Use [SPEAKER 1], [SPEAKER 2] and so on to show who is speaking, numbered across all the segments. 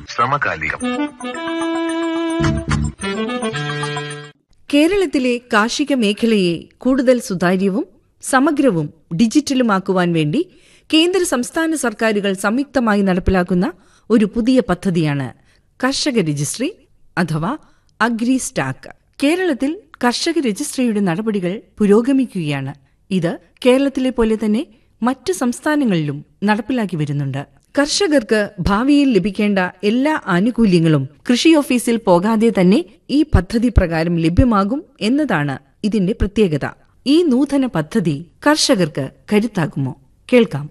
[SPEAKER 1] സമകാലികം
[SPEAKER 2] കേരളത്തിലെ കാർഷിക മേഖലയെ കൂടുതൽ സുതാര്യവും സമഗ്രവും ഡിജിറ്റലുമാക്കുവാൻ വേണ്ടി കേന്ദ്ര സംസ്ഥാന സർക്കാരുകൾ സംയുക്തമായി നടപ്പിലാക്കുന്ന ഒരു പുതിയ പദ്ധതിയാണ് കർഷക രജിസ്ട്രി അഥവാ അഗ്രി സ്റ്റാക്ക് കേരളത്തിൽ കർഷക രജിസ്ട്രിയുടെ നടപടികൾ പുരോഗമിക്കുകയാണ് ഇത് കേരളത്തിലെ പോലെ തന്നെ മറ്റ് സംസ്ഥാനങ്ങളിലും നടപ്പിലാക്കി വരുന്നുണ്ട് കർഷകർക്ക് ഭാവിയിൽ ലഭിക്കേണ്ട എല്ലാ ആനുകൂല്യങ്ങളും കൃഷി ഓഫീസിൽ പോകാതെ തന്നെ ഈ പദ്ധതി പ്രകാരം ലഭ്യമാകും എന്നതാണ് ഇതിന്റെ പ്രത്യേകത ഈ നൂതന പദ്ധതി കർഷകർക്ക് കരുത്താകുമോ കേൾക്കാം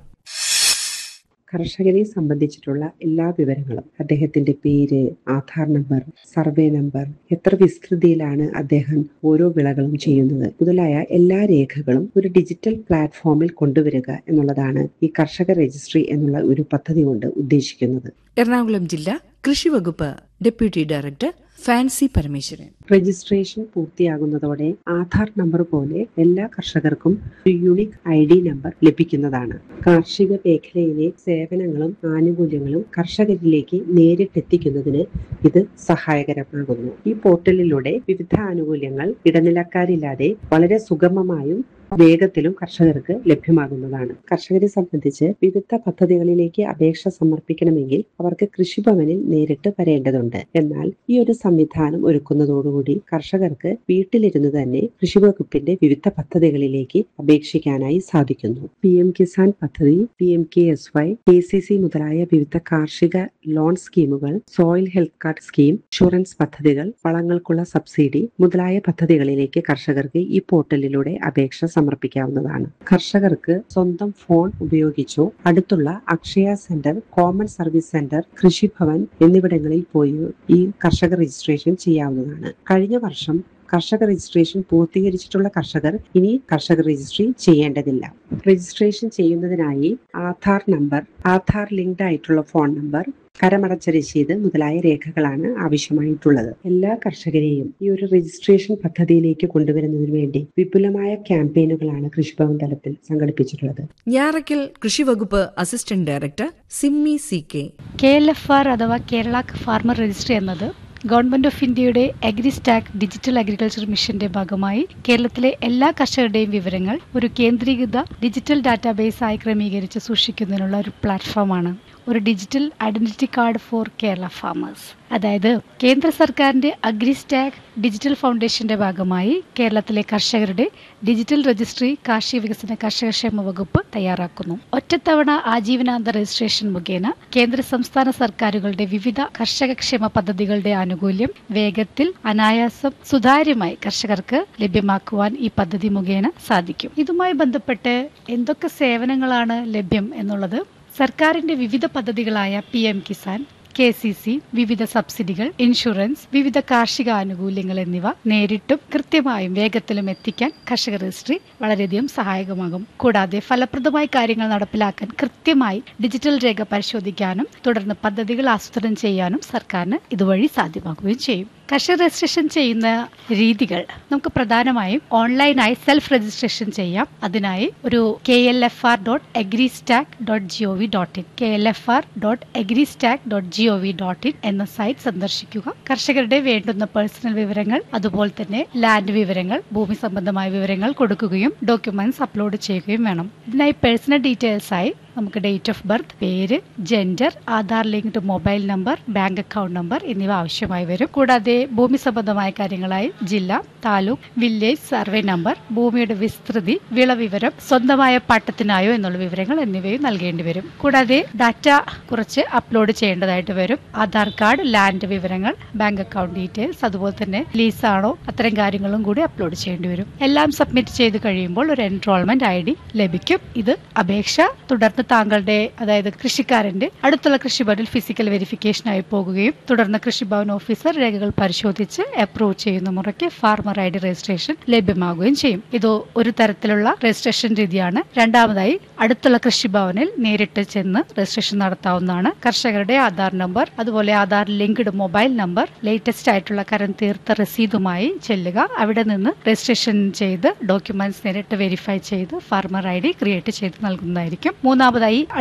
[SPEAKER 3] കർഷകരെ സംബന്ധിച്ചിട്ടുള്ള എല്ലാ വിവരങ്ങളും അദ്ദേഹത്തിന്റെ പേര് ആധാർ നമ്പർ സർവേ നമ്പർ എത്ര വിസ്തൃതിയിലാണ് അദ്ദേഹം ഓരോ വിളകളും ചെയ്യുന്നത് മുതലായ എല്ലാ രേഖകളും ഒരു ഡിജിറ്റൽ പ്ലാറ്റ്ഫോമിൽ കൊണ്ടുവരിക എന്നുള്ളതാണ് ഈ കർഷക രജിസ്ട്രി എന്നുള്ള ഒരു പദ്ധതി കൊണ്ട് ഉദ്ദേശിക്കുന്നത്
[SPEAKER 2] എറണാകുളം ജില്ലാ കൃഷി വകുപ്പ് deputy director Fancy Parameswaran
[SPEAKER 3] registration പൂർത്തിയാകുന്നതോടെ ആധാർ നമ്പർ പോലെ എല്ലാ കർഷകർക്കും ഒരു യൂണിക് ഐ ഡി നമ്പർ ലഭിക്കുന്നതാണ് കാർഷിക മേഖലയിലെ സേവനങ്ങളും ആനുകൂല്യങ്ങളും കർഷകരിലേക്ക് നേരിട്ടെത്തിക്കുന്നതിന് ഇത് സഹായകരമാകുന്നു ഈ പോർട്ടലിലൂടെ വിവിധ ആനുകൂല്യങ്ങൾ ഇടനിലക്കാരില്ലാതെ വളരെ സുഗമമായും വേഗത്തിലും കർഷകർക്ക് ലഭ്യമാകുന്നതാണ് കർഷകരെ സംബന്ധിച്ച് വിവിധ പദ്ധതികളിലേക്ക് അപേക്ഷ സമർപ്പിക്കണമെങ്കിൽ അവർക്ക് കൃഷിഭവനിൽ നേരിട്ട് വരേണ്ടതുണ്ട് എന്നാൽ ഈ ഒരു സംവിധാനം ഒരുക്കുന്നതോടുകൂടി കർഷകർക്ക് വീട്ടിലിരുന്ന് തന്നെ കൃഷിവകുപ്പിന്റെ വിവിധ പദ്ധതികളിലേക്ക് അപേക്ഷിക്കാനായി സാധിക്കുന്നു പി എം കിസാൻ പദ്ധതി P M K S Y K C C മുതലായ വിവിധ കാർഷിക ലോൺ സ്കീമുകൾ soil health card scheme insurance പദ്ധതികൾ വളങ്ങൾക്കുള്ള സബ്സിഡി മുതലായ പദ്ധതികളിലേക്ക് കർഷകർക്ക് ഈ പോർട്ടലിലൂടെ അപേക്ഷ സമർപ്പിക്കാവുന്നതാണ് കർഷകർക്ക് സ്വന്തം ഫോൺ ഉപയോഗിച്ചോ അടുത്തുള്ള Akshaya centre common service centre Krishibhavan എന്നിവിടങ്ങളിൽ പോയി ഈ കർഷക രജിസ്ട്രേഷൻ ചെയ്യാവുന്നതാണ് കഴിഞ്ഞ വർഷം കർഷക രജിസ്ട്രേഷൻ പൂർത്തീകരിച്ചിട്ടുള്ള കർഷകർ ഇനി കർഷക രജിസ്ട്രി ചെയ്യേണ്ടതില്ല രജിസ്ട്രേഷൻ ചെയ്യുന്നതിനായി ആധാർ നമ്പർ ആധാർ ലിങ്ക്ഡ് ആയിട്ടുള്ള ഫോൺ നമ്പർ കരമടച്ച രസീത് മുതലായ രേഖകളാണ് ആവശ്യമായിട്ടുള്ളത് എല്ലാ കർഷകരെയും ഈ ഒരു രജിസ്ട്രേഷൻ പദ്ധതിയിലേക്ക് കൊണ്ടുവരുന്നതിന് വേണ്ടി വിപുലമായ ക്യാമ്പയിനുകളാണ് കൃഷിഭവൻ തലത്തിൽ സംഘടിപ്പിച്ചിട്ടുള്ളത്
[SPEAKER 2] ഞാറയ്ക്കൽ കൃഷിവകുപ്പ് assistant director Simmy C K
[SPEAKER 4] K L F R അഥവാ കേരള ഫാർമർ രജിസ്ട്രി എന്നത് ഗവൺമെന്റ് ഓഫ് ഇന്ത്യയുടെ അഗ്രിസ്റ്റാക്ക് ഡിജിറ്റൽ അഗ്രികൾച്ചർ മിഷന്റെ ഭാഗമായി കേരളത്തിലെ എല്ലാ കർഷകരുടെയും വിവരങ്ങൾ ഒരു കേന്ദ്രീകൃത ഡിജിറ്റൽ ഡാറ്റാബേസ് ആയി ക്രമീകരിച്ച് സൂക്ഷിക്കുന്നതിനുള്ള ഒരു പ്ലാറ്റ്ഫോമാണ് ഒരു digital identity card for Kerala farmers അതായത് കേന്ദ്ര സർക്കാരിന്റെ അഗ്രിസ്റ്റാക്ക് ഡിജിറ്റൽ ഫൗണ്ടേഷന്റെ ഭാഗമായി കേരളത്തിലെ കർഷകരുടെ ഡിജിറ്റൽ രജിസ്ട്രി കാർഷിക വികസന കർഷകക്ഷേമ വകുപ്പ് തയ്യാറാക്കുന്നു ഒറ്റത്തവണ ആജീവനാന്ത രജിസ്ട്രേഷൻ മുഖേന കേന്ദ്ര സംസ്ഥാന സർക്കാരുകളുടെ വിവിധ കർഷകക്ഷേമ പദ്ധതികളുടെ ആനുകൂല്യം വേഗത്തിൽ അനായാസം സുതാര്യമായി കർഷകർക്ക് ലഭ്യമാക്കുവാൻ ഈ പദ്ധതി മുഖേന സാധിക്കും ഇതുമായി ബന്ധപ്പെട്ട് എന്തൊക്കെ സേവനങ്ങളാണ് ലഭ്യം എന്നുള്ളത് സർക്കാരിന്റെ വിവിധ പദ്ധതികളായ P M Kisan K C C വിവിധ സബ്സിഡികൾ ഇൻഷുറൻസ് വിവിധ കാർഷിക ആനുകൂല്യങ്ങൾ എന്നിവ നേരിട്ടും കൃത്യമായും വേഗത്തിലും എത്തിക്കാൻ കർഷക രജിസ്ട്രി വളരെയധികം സഹായകമാകും കൂടാതെ ഫലപ്രദമായി കാര്യങ്ങൾ നടപ്പിലാക്കാൻ കൃത്യമായി ഡിജിറ്റൽ രേഖ പരിശോധിക്കാനും തുടർന്ന് പദ്ധതികൾ ആസൂത്രണം ചെയ്യാനും സർക്കാരിന് ഇതുവഴി സാധ്യമാകുകയും ചെയ്യും കർഷക രജിസ്ട്രേഷൻ ചെയ്യുന്ന രീതികൾ നമുക്ക് പ്രധാനമായും ഓൺലൈനായി സെൽഫ് രജിസ്ട്രേഷൻ ചെയ്യാം അതിനായി ഒരു K L F R dot AgriStack dot G O V dot in K L F R dot AgriStack dot G O V dot in എന്ന സൈറ്റ് സന്ദർശിക്കുക കർഷകരുടെ വേണ്ടുന്ന പേഴ്സണൽ വിവരങ്ങൾ അതുപോലെ തന്നെ ലാൻഡ് വിവരങ്ങൾ ഭൂമി സംബന്ധമായ വിവരങ്ങൾ കൊടുക്കുകയും ഡോക്യുമെന്റ്സ് അപ്ലോഡ് ചെയ്യുകയും വേണം ഇതിനായി പേഴ്സണൽ ഡീറ്റെയിൽസ് ആയി നമുക്ക് ഡേറ്റ് ഓഫ് ബർത്ത് പേര് gender Aadhaar linked mobile number bank account number എന്നിവ ആവശ്യമായി വരും കൂടാതെ ഭൂമി സംബന്ധമായ കാര്യങ്ങളായി ജില്ല താലൂക്ക് വില്ലേജ് സർവേ നമ്പർ ഭൂമിയുടെ വിസ്തൃതി വിളവിവരം സ്വന്തമായ പട്ടത്തിനായോ എന്നുള്ള വിവരങ്ങൾ എന്നിവയും നൽകേണ്ടി വരും കൂടാതെ ഡാറ്റ കുറച്ച് അപ്ലോഡ് ചെയ്യേണ്ടതായിട്ട് വരും ആധാർ കാർഡ് ലാൻഡ് വിവരങ്ങൾ ബാങ്ക് അക്കൗണ്ട് ഡീറ്റെയിൽസ് അതുപോലെ തന്നെ ലീസാണോ അത്തരം കാര്യങ്ങളും കൂടി അപ്ലോഡ് ചെയ്യേണ്ടി വരും എല്ലാം സബ്മിറ്റ് ചെയ്ത് കഴിയുമ്പോൾ ഒരു എൻറോൾമെന്റ് ഐ ഡി ലഭിക്കും ഇത് അപേക്ഷ തുടർന്ന് താങ്കളുടെ അതായത് കൃഷിക്കാരന്റെ അടുത്തുള്ള കൃഷിഭവനിൽ ഫിസിക്കൽ വെരിഫിക്കേഷനായി പോകുകയും തുടർന്ന് കൃഷിഭവൻ ഓഫീസർ രേഖകൾ പരിശോധിച്ച് അപ്രൂവ് ചെയ്യുന്ന മുറയ്ക്ക് ഫാർമർ ഐ ഡി രജിസ്ട്രേഷൻ ലഭ്യമാകുകയും ചെയ്യും ഇത് ഒരു തരത്തിലുള്ള രജിസ്ട്രേഷൻ രീതിയാണ് രണ്ടാമതായി അടുത്തുള്ള കൃഷിഭവനിൽ നേരിട്ട് ചെന്ന് രജിസ്ട്രേഷൻ നടത്താവുന്നതാണ് കർഷകരുടെ ആധാർ നമ്പർ അതുപോലെ Aadhaar linked mobile number latest ആയിട്ടുള്ള കരം തീർത്ത രസീതുമായി ചെല്ലുക അവിടെ നിന്ന് രജിസ്ട്രേഷൻ ചെയ്ത് ഡോക്യുമെന്റ്സ് നേരിട്ട് വെരിഫൈ ചെയ്ത് ഫാർമർ ഐ ഡി ക്രിയേറ്റ് ചെയ്ത് നൽകുന്നതായിരിക്കും മൂന്നാമതായി